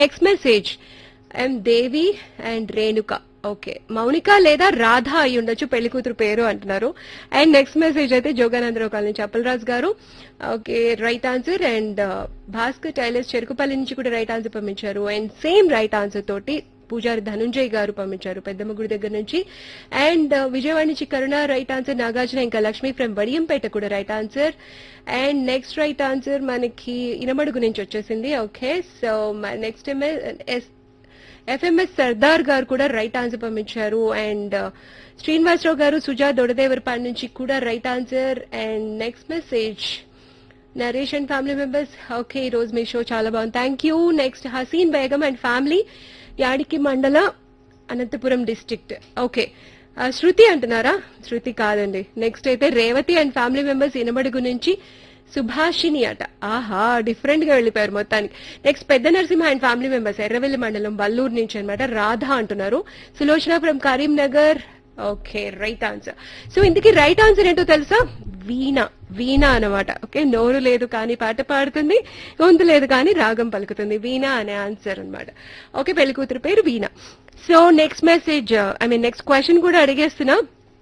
next message I M Devi and Renuka okay Mounika లేదా రాధ అయి ఉండొచ్చు పెళ్లి కూతురు పేరు అంటున్నారు అండ్ నెక్స్ట్ మెసేజ్ అయితే జోగానందరావు కాలనీ చప్పలరాజు గారు okay right answer and Bhaskar tailors Cherukupalli నుంచి కూడా రైట్ ఆన్సర్ పంపించారు అండ్ సేమ్ రైట్ ఆన్సర్ తోటి పూజారి ధనుంజయ్ గారు పంపించారు పెద్దమ్మ గుడి దగ్గర నుంచి అండ్ విజయవాడ నుంచి కరుణ రైట్ ఆన్సర్ నాగార్జున ఇంకా లక్ష్మి ఫ్రమ్ వడియంపేట కూడా right answer and next right answer మనకి ఇనమడుగు నుంచి వచ్చేసింది okay so next S F M S Sardar గారు కూడా రైట్ ఆన్సర్ పంపించారు అండ్ శ్రీనివాసరావు గారు సుజా దొడదేవరపాడు నుంచి కూడా right answer and next message Naresh and family members okay ఈ రోజు మీ షో చాలా బాగుంది thank you next Haseen Begum and family Yadiki మండల అనంతపురం డిస్ట్రిక్ట్ ఓకే ఆ, శృతి అంటున్నారా శృతి కాదండి నెక్స్ట్ అయితే Revathi and family members Inabadugu నుంచి సుభాషిని అట ఆహా డిఫరెంట్ గా వెళ్ళిపోయారు మొత్తానికి నెక్స్ట్ పెద్ద Narasimha and family members Erravelli మండలం వల్లూరు నుంచి అన్నమాట రాధ అంటున్నారు Sulochana from Karimnagar okay right answer so ఇందుకి రైట్ ఆన్సర్ ఏంటో తెలుసా వీణ వీణ అన్నమాట ఓకే నోరు లేదు కానీ పాట పాడుతుంది గొంతు లేదు కానీ రాగం పలుకుతుంది వీణ అనే ఆన్సర్ అన్నమాట ఓకే పెళ్లి కూతురు పేరు Veena so next message I mean next question కూడా అడిగేస్తున్నా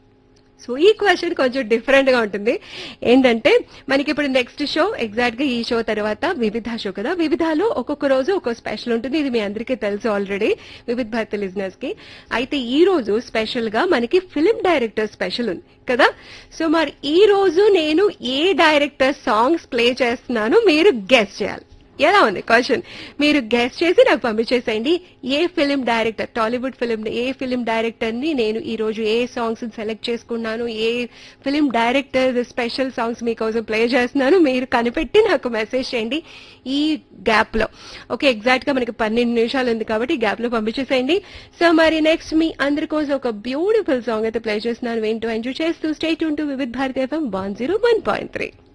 సో ఈ క్వశ్చన్ కొంచెం డిఫరెంట్ గా ఉంటుంది ఏంటంటే మనకి ఇప్పుడు నెక్స్ట్ షో ఎగ్జాక్ట్ గా ఈ షో తర్వాత వివిధ షో కదా వివిధలో ఒక్కొక్క రోజు ఒక్కొక్క స్పెషల్ ఉంటుంది ఇది మీ అందరికీ తెలుసు ఆల్రెడీ వివిధ భారతి లిజినెస్ కి అయితే ఈ రోజు స్పెషల్ గా మనకి ఫిలిం డైరెక్టర్ స్పెషల్ ఉంది కదా సో మరి ఈ రోజు నేను ఏ డైరెక్టర్ సాంగ్స్ ప్లే చేస్తున్నానో మీరు గెస్ట్ చేయాలి ఎలా ఉంది క్వశ్చన్ మీరు గెస్ట్ చేసి నాకు పంపించేసేయండి ఏ ఫిలిం డైరెక్టర్ టాలీవుడ్ ఫిలిం ఏ ఫిలిం డైరెక్టర్ ని నేను ఈ రోజు ఏ సాంగ్స్ సెలెక్ట్ చేసుకున్నాను ఏ ఫిలిం డైరెక్టర్ స్పెషల్ సాంగ్స్ మీకోసం ప్లే చేస్తున్నాను మీరు కనిపెట్టి నాకు మెసేజ్ చేయండి ఈ గ్యాప్ లో ఓకే ఎగ్జాక్ట్ గా మనకి పన్నెండు నిమిషాలు ఉంది కాబట్టి ఈ గ్యాప్ లో పంపించేసేయండి సో మరి నెక్స్ట్ మీ అందరి కోసం ఒక బ్యూటిఫుల్ సాంగ్ అయితే ప్లే చేస్తున్నాను వింటూ ఎంజాయ్ చేస్తూ stay tuned Vividh Bharati F M one zero one point three